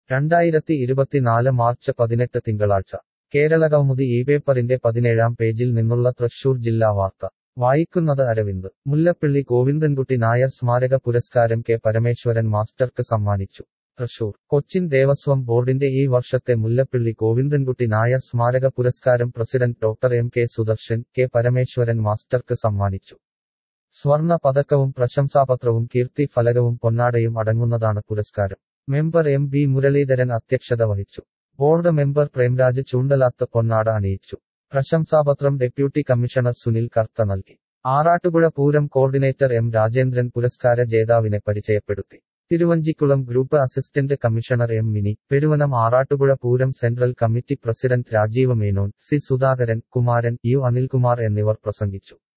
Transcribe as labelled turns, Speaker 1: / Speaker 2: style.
Speaker 1: രണ്ടായിരത്തി ഇരുപത്തിനാല് മാർച്ച് പതിനെട്ട് തിങ്കളാഴ്ച കേരള കൗമുദി ഈ പേപ്പറിന്റെ പതിനേഴാം പേജിൽ നിന്നുള്ള തൃശൂർ ജില്ലാ വാർത്ത വായിക്കുന്നത് അരവിന്ദ് മുല്ലപ്പള്ളി ഗോവിന്ദൻകുട്ടി നായർ സ്മാരക പുരസ്കാരം കെ പരമേശ്വരൻ മാസ്റ്റർക്ക് സമ്മാനിച്ചു തൃശൂർ കൊച്ചിൻ ദേവസ്വം ബോർഡിന്റെ ഈ വർഷത്തെ മുല്ലപ്പള്ളി ഗോവിന്ദൻകുട്ടി നായർ സ്മാരക പുരസ്കാരം president doctor M K Sudarshan K Parameswaran മാസ്റ്റർക്ക് സമ്മാനിച്ചു സ്വർണ പതക്കവും പ്രശംസാപത്രവും കീർത്തി ഫലകവും പൊന്നാടയും അടങ്ങുന്നതാണ് പുരസ്കാരം മെമ്പർ എം ബി മുരളീധരൻ അധ്യക്ഷത വഹിച്ചു ബോർഡ് മെമ്പർ പ്രേംരാജ് ചൂണ്ടലാത്ത് പൊന്നാട അണിയിച്ചു പ്രശംസാപത്രം ഡെപ്യൂട്ടി കമ്മീഷണർ സുനിൽ കർത്ത നൽകി ആറാട്ടുപുഴ പൂരം കോർഡിനേറ്റർ എം രാജേന്ദ്രൻ പുരസ്കാര ജേതാവിനെ പരിചയപ്പെടുത്തി Thiruvanchikulam group assistant commissioner M Mini Peruvanam Arattupuzha Pooram central committee president Rajeev Menon C Sudhakaran Kumaran U Anilkumar എന്നിവർ പ്രസംഗിച്ചു